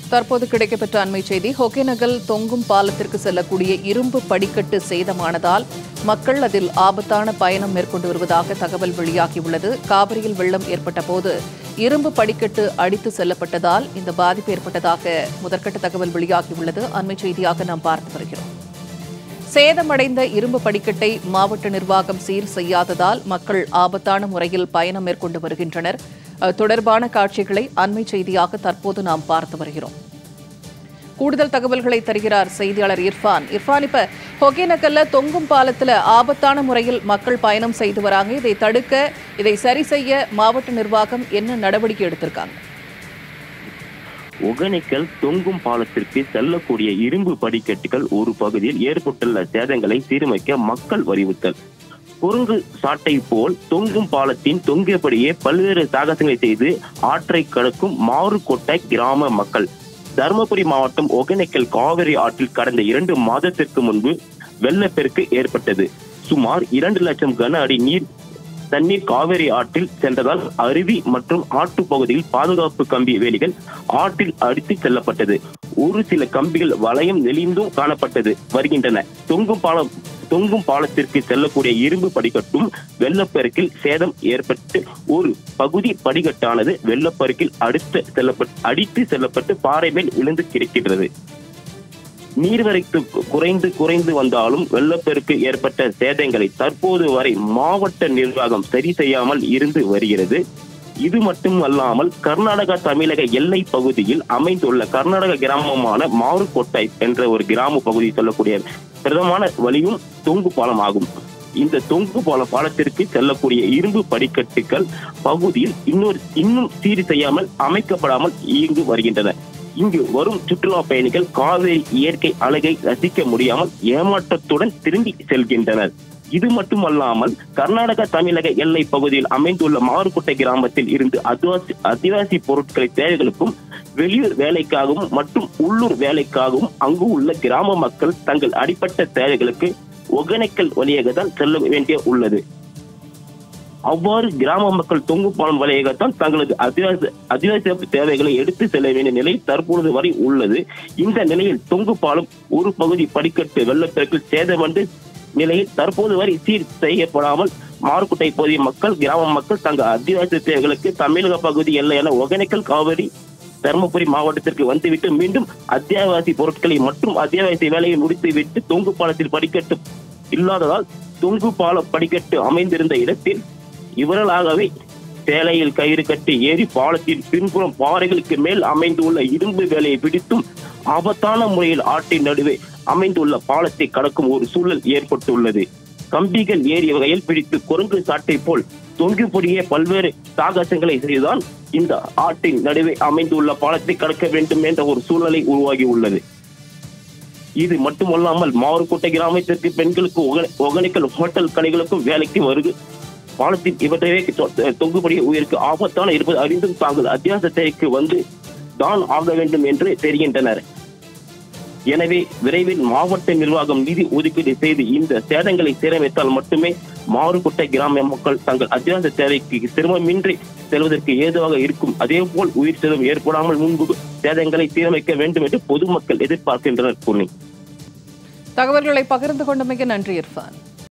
தற்போது கிடைக்கப்பெற்ற அண்மை செய்தி ஒகேனகல் தொங்கும் பாலத்திற்கு செல்லக்கூடிய இரும்பு படிக்கட்டு சேதமானதால் மக்கள் அதில் ஆபத்தான பயணம் மேற்கொண்டு வருவதாக தகவல் வெளியாகியுள்ளது காவிரியில் வெள்ளம் ஏற்பட்ட போது இரும்பு படிக்கட்டு அடித்து செல்லப்பட்டதால் இந்த பாதிப்பு ஏற்பட்டதாக முதற்கட்ட தகவல் வெளியாகியுள்ளது அண்மை செய்தியாக நாம் பார்த்து வருகிறோம் சேதமடைந்த இரும்பு படிக்கட்டை மாவட்ட நிர்வாகம் சீர் செய்யாததால் மக்கள் ஆபத்தான முறையில் பயணம் மேற்கொண்டு வருகின்றனர் அது தொடர்பான காட்சிகளை அண்மை செய்தியாக தற்போது நாம் பார்த்து வருகிறோம் கூடுதல் தகவல்களை தருகிறார் செய்தியாளர் இர்ஃபான் இர்ஃபான் இப்ப ஒகேனக்கல்ல தொங்கும் பாலத்துல ஆபத்தான முறையில் மக்கள் பயணம் செய்து வராங்க இதை தடுக்க இதை சரி செய்ய மாவட்ட நிர்வாகம் என்ன நடவடிக்கை எடுத்திருக்காங்க ஒகேனக்கல் தொங்கும் பாலத்திற்கு செல்லக்கூடிய இரும்பு படிக்கட்டுகள் ஒரு பகுதியில் ஏற்பட்டுள்ள சேதங்களை சீரமைக்க மக்கள் வலியுறுத்தல் குறுங்கு சாட்டை போல் தொங்கும் பாலத்தின் தொங்கியபடியே பல்வேறு சாகசங்களை செய்து ஆற்றை கடக்கும் மாறுகொட்டை கிராம மக்கள் தருமபுரி மாவட்டம் ஒகேனக்கல் காவிரி ஆற்றில் கடந்த இரண்டு மாதத்திற்கு முன்பு வெள்ளப்பெருக்கு ஏற்பட்டது சுமார் இரண்டு லட்சம் கன அடி நீர் தண்ணீர் காவிரி ஆற்றில் சென்றதால் அருவி மற்றும் ஆற்று பகுதியில் பாதுகாப்பு கம்பி வேலிகள் ஆற்றில் அடித்து செல்லப்பட்டது ஒரு சில கம்பிகள் வளையம் நெளிந்தும் காணப்பட்டது வருகின்றன தொங்கும் பாலம் தொங்கும் பாலத்திற்கு செல்லக்கூடிய இரும்பு படிக்கட்டும் வெள்ளப்பெருக்கில் சேதம் ஏற்பட்டு ஒரு பகுதி படிக்கட்டானது வெள்ளப்பெருக்கில் அடுத்த செல்லப்பட்டு அடித்து செல்லப்பட்டு பாறை மேல் விழுந்து கிடக்கிறது நீர்வரத்து குறைந்து குறைந்து வந்தாலும் வெள்ளப்பெருக்கு ஏற்பட்ட சேதங்களை தற்போது வரை மாவட்ட நிர்வாகம் சரி செய்யாமல் இருந்து வருகிறது இது மட்டும் அல்லாமல் கர்நாடகா தமிழக எல்லை பகுதியில் அமைந்துள்ள கர்நாடக கிராமமான மாறுகொட்டை என்ற ஒரு கிராம பகுதி சொல்லக்கூடிய பிரதமான வழியும் தொங்கு பாலம் ஆகும் இந்த தொங்கு பால பாலத்திற்கு செல்லக்கூடிய இரும்பு படிக்கட்டுகள் பகுதியில் இன்னொரு இன்னும் சீர் செய்யாமல் அமைக்கப்படாமல் இயங்கி வருகின்றன இங்கு வரும் சுற்றுலா பயணிகள் காவிரி இயற்கை அழகை ரசிக்க முடியாமல் ஏமாற்றத்துடன் திரும்பி செல்கின்றனர் இது மட்டுமல்லாமல் கர்நாடக தமிழக எல்லை பகுதியில் அமைந்துள்ள மாறுகுட்டை கிராமத்தில் இருந்து அதிவாசி அதிவாசி பொருட்களை தேவைகளுக்கும் வெளியூர் வேலைக்காகவும் மற்றும் உள்ளூர் வேலைக்காகவும் அங்கு உள்ள கிராம மக்கள் தங்கள் அடிப்பட்ட தேவைகளுக்கு ஒகேனக்கல் வழியாக தான் செல்ல வேண்டிய உள்ளது அவ்வாறு கிராம மக்கள் தொங்கு பாலம் வழியாகத்தான் தங்களது அதிவாசி அதிவாசி தேவைகளை எடுத்து செல்ல வேண்டிய நிலை தற்பொழுது வரை உள்ளது இந்த நிலையில் தொங்கு பாலம் ஒரு பகுதி படிக்கட்டு வெள்ளப்பெருக்கில் சேதமண்டு நிலையில் தற்போது வரை சீர் செய்யப்படாமல் மாறுக்குட்டை பகுதி மக்கள் கிராம மக்கள் தங்கள் அத்தியாவசிய தேவைகளுக்கு தமிழக பகுதி எல்லையான ஒகேனக்கல் காவிரி தருமபுரி மாவட்டத்திற்கு வந்துவிட்டு மீண்டும் அத்தியாவசிய பொருட்களை மற்றும் அத்தியாவசிய வேலையை முடித்துவிட்டு தொங்கு பாலத்தில் படிக்கட்டு இல்லாததால் தொங்கு பால படிக்கட்டு அமைந்திருந்த இடத்தில் இவர்களாகவே சேலையில் கயிறு கட்டி ஏறி பாலத்தின் பின்புறம் பாறைகளுக்கு மேல் அமைந்துள்ள இரும்பு வேலையை பிடித்தும் ஆபத்தான முறையில் ஆற்றின் நடுவே அமைந்துள்ள பாலத்தை கடக்கும் ஒரு சூழல் ஏற்பட்டுள்ளது கம்பிகள் ஏறிய வகையில் பிடித்து குரங்கு சாட்டை போல் தொங்கிப்பொடியே பல்வேறு சாகசங்களை செய்துதான் இந்த ஆற்றின் நடுவே அமைந்துள்ள பாலத்தை கடக்க வேண்டும் என்ற ஒரு சூழ்நிலை உருவாகி உள்ளது இது மட்டுமல்லாமல் மாறுக்கோட்டை கிராமத்திற்கு பெண்களுக்கு ஒகே- ஒகேனக்கல் ஹோட்டல் கடைகளுக்கும் வேலைக்கு வருகு பாலத்தில் இவற்றையே தொ- தொங்குபடி உயிருக்கு ஆபத்தான இருப்பது அறிந்தும் தாங்கள் அத்தியாவசியத்திற்கு வந்து தான் ஆக வேண்டும் என்று தெரிகின்றனர் எனவே விரைவில் மாவட்ட நிர்வாகம் நிதி ஒதுக்கீடு செய்து இந்த சேதங்களை சீரமைத்தால் மட்டுமே மாறுபட்ட கிராம மக்கள் தங்கள் அத்தியாவசிய தேவைக்கு சிரமமின்றி செல்வதற்கு ஏதுவாக இருக்கும் அதேபோல் உயிர் சேதம் ஏற்படாமல் முன்பு சேதங்களை சீரமைக்க வேண்டும் என்று பொதுமக்கள் எதிர்பார்க்கின்றனர் பூர்ணி தகவல்களை பகிர்ந்து கொண்டமைக்கு நன்றி இர்ஃபான்